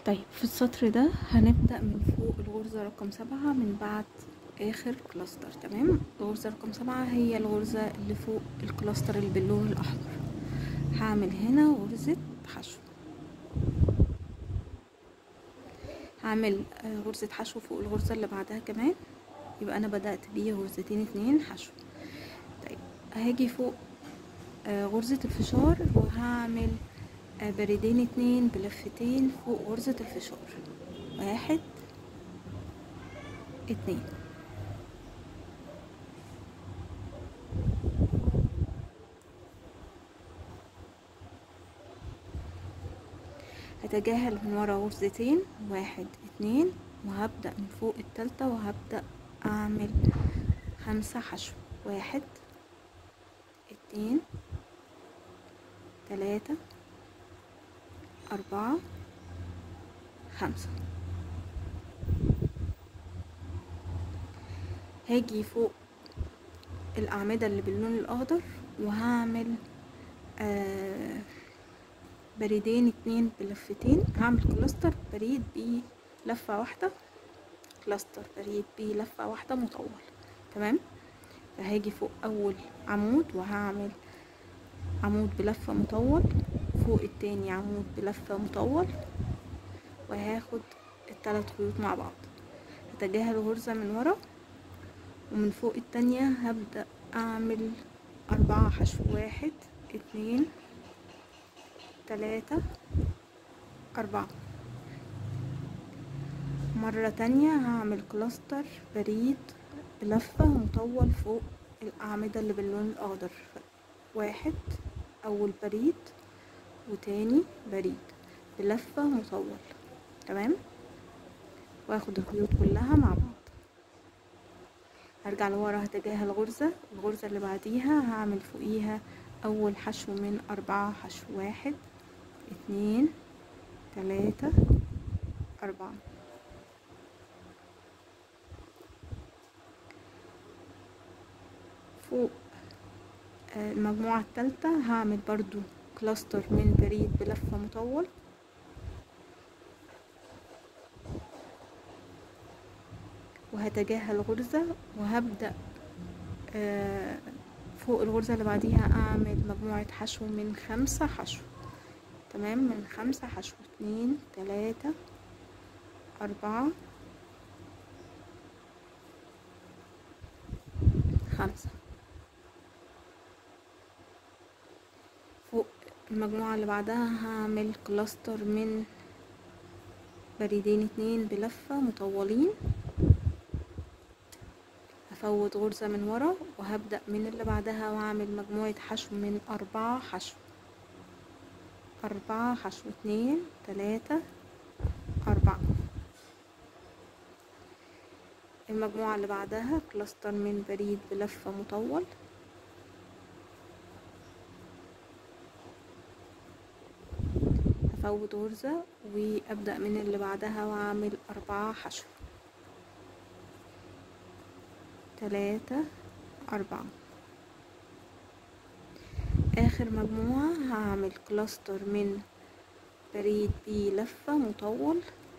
طيب في السطر ده هنبدأ من فوق الغرزة رقم سبعة من بعد آخر كلاستر تمام الغرزة رقم سبعة هي الغرزة اللي فوق الكلاستر اللي باللون الأحمر هعمل هنا غرزة حشو هعمل آه، غرزة حشو فوق الغرزة اللي بعدها كمان يبقى أنا بدأت بيه غرزتين اتنين حشو طيب هاجي فوق آه، غرزة الفشار وهعمل آه، بريدين اتنين بلفتين فوق غرزة الفشار واحد اتنين هتجاهل من ورا غرزتين واحد اتنين وهبدأ من فوق التالتة وهبدأ أعمل خمسة حشو واحد اتنين تلاتة أربعة خمسة هاجي فوق الأعمدة اللي باللون الأخضر وهعمل آه بريدين اتنين بلفتين هعمل كلاستر بريد بلفة واحدة كلاستر بريد بلفة واحدة مطول تمام فهاجي فوق أول عمود وهعمل عمود بلفة مطول فوق التاني عمود بلفة مطول وهاخد التلات خيوط مع بعض هتجاهل غرزة من ورا ومن فوق التانية هبدأ أعمل أربعة حشو واحد اتنين تلاتة أربعة مرة تانية هعمل كلاستر بريد بلفة مطول فوق الأعمدة اللي باللون الأخضر واحد أول بريد وتاني بريد بلفة مطول تمام واخد الخيوط كلها مع بعض هرجع لورا هتجاهل غرزة الغرزة اللي بعديها هعمل فوقيها أول حشو من أربعة حشو واحد اتنين تلاتة أربعة فوق آه، المجموعة التالتة هعمل برضو كلاستر من بريد بلفة مطول وهتجاهل غرزة وهبدأ آه، فوق الغرزة اللي بعديها أعمل مجموعة حشو من خمسة حشو تمام من خمسة حشو اتنين تلاتة أربعة خمسة فوق المجموعة اللي بعدها هعمل كلاستر من بريدين اتنين بلفة مطولين هفوت غرزة من ورا وهبدأ من اللي بعدها واعمل مجموعة حشو من أربعة حشو أربعة حشو اتنين تلاتة أربعة المجموعة اللي بعدها كلاستر من بريد بلفة مطول هفوت غرزة وأبدأ من اللي بعدها وأعمل أربعة حشو تلاتة أربعة آخر مجموعة هعمل كلاستر من بريد بلفة مطول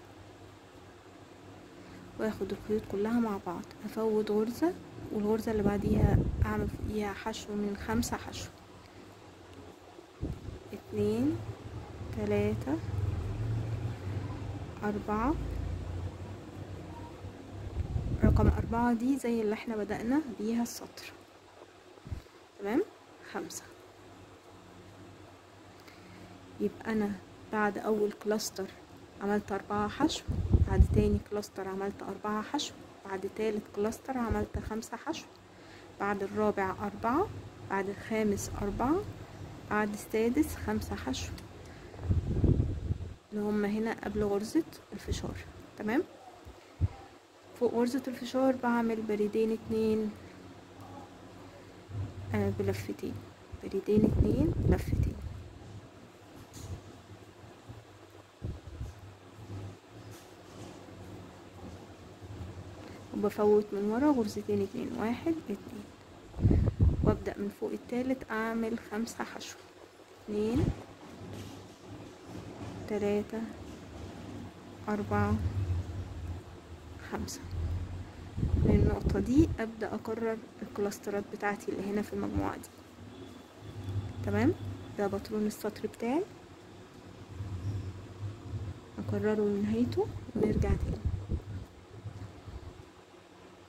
واخد الخيوط كلها مع بعض افوت غرزة والغرزة اللي بعديها اعمل فيها حشو من خمسة حشو اتنين تلاتة أربعة رقم أربعة دي زي اللي احنا بدأنا بيها السطر تمام خمسة يبقى أنا بعد أول كلاستر عملت أربعة حشو بعد تاني كلاستر عملت أربعة حشو بعد تالت كلاستر عملت خمسة حشو بعد الرابع أربعة بعد الخامس أربعة بعد السادس خمسة حشو اللي هما هنا قبل غرزة الفشار تمام فوق غرزة الفشار بعمل بريدين اتنين آه بلفتين بريدين اتنين بلفتين وبفوت من ورا غرزتين اتنين واحد اتنين وابدأ من فوق التالت اعمل خمسة حشو اتنين تلاتة أربعة خمسة من النقطة دي أبدأ أكرر الكلاسترات بتاعتي اللي هنا في المجموعة دي تمام ده بطلون السطر بتاعي أكرره لنهايته ونرجع تاني